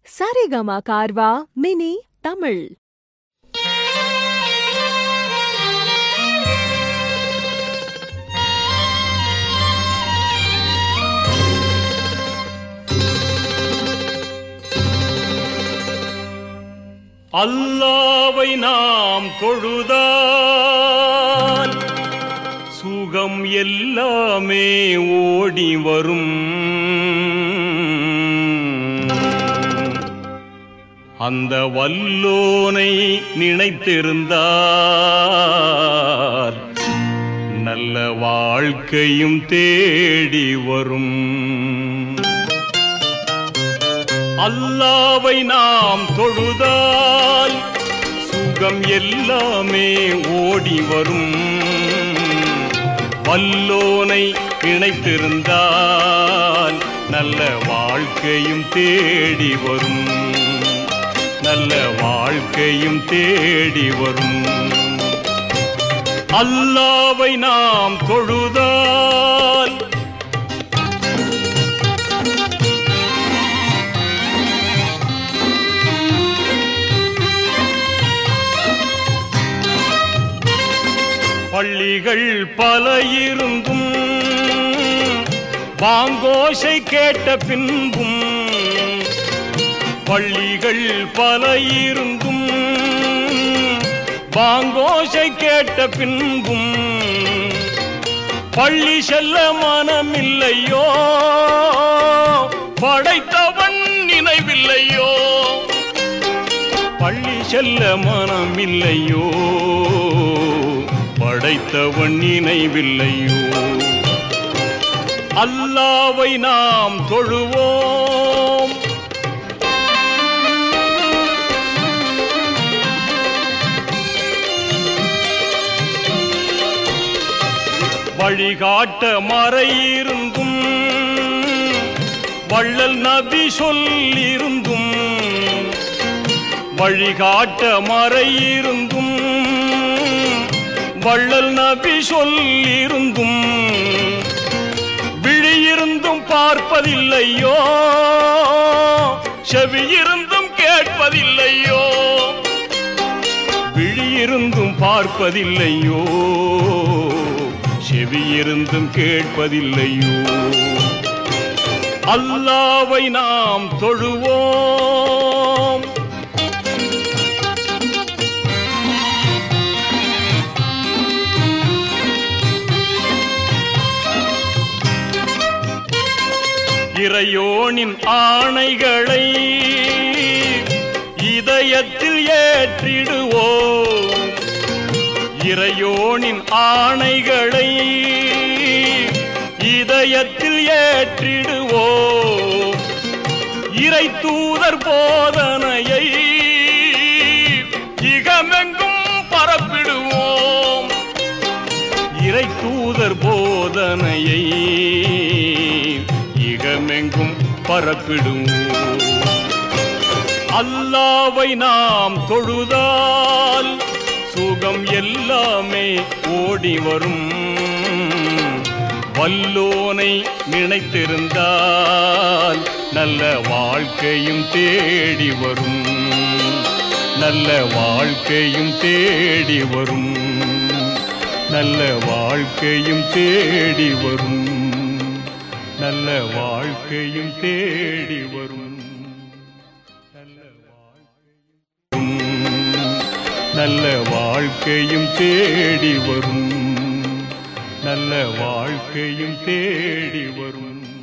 Saregama கார்வா mini Tamil அல்லாவை நாம் தொழுதால் சுகம் எல்லாமே ஓடி வரும் அந்த வல்லோனை நினைத்திருந்தால் நல்ல வாழ்க்கையும் தேடி வரும் அல்லாவை நாம் தொழுதால் சுகம் எல்லாமே ஓடி வரும் வல்லோனை இணைத்திருந்தால் நல்ல வாழ்க்கையும் தேடி வரும் நல்ல வாழ்க்கையும் தேடி வரும் அல்லாவை நாம் தொழுதால் பள்ளிகள் பல இருந்தும் பாங்கோசை கேட்ட பின்பும் பள்ளிகள் பல இருந்தும் பாங்கோசை கேட்ட பின்பும் பள்ளி செல்ல மனமில்லையோ படைத்தவன் நினைவில்லையோ பள்ளி செல்ல மனமில்லையோ படைத்தவன் நினைவில்லையோ அல்லாவை நாம் தொழுவோம் வழிகாட்ட மறையிருந்தும் வள்ளல் நபி சொல்லிருந்தும் வழிகாட்ட மறையிருந்தும் வள்ளல் நபி சொல்லிருந்தும் விழியிருந்தும் பார்ப்பதில்லையோ செவியிருந்தும் கேட்பதில்லையோ விழியிருந்தும் பார்ப்பதில்லையோ செவியிருந்தும் கேட்பதில்லையோ அல்லாவை நாம் தொழுவோம் இறையோனின் ஆணைகளை இதயத்தில் ஏற்றிடுவோம் இறையோனின் ஆணைகளை இதயத்தில் ஏற்றிடுவோம் இறை தூதர் போதனையை இகமெங்கும் பரப்பிடுவோம் இறை தூதர் போதனையை இகமெங்கும் பரப்பிடுவோம் அல்லாவை நாம் தொழுதால் சுகம் எல்லாமே ஓடி வரும் வல்லோனை நினைத்திருந்தால் நல்ல வாழ்க்கையும் தேடி வரும் நல்ல வாழ்க்கையும் தேடி வரும் நல்ல வாழ்க்கையும் தேடி வரும் நல்ல வாழ்க்கையும் தேடி வரும் நல்ல வாழ்க்கையும் நல்ல வாழ்க்கையும் தேடி வரும் நல்ல வாழ்க்கையும் தேடி வரும்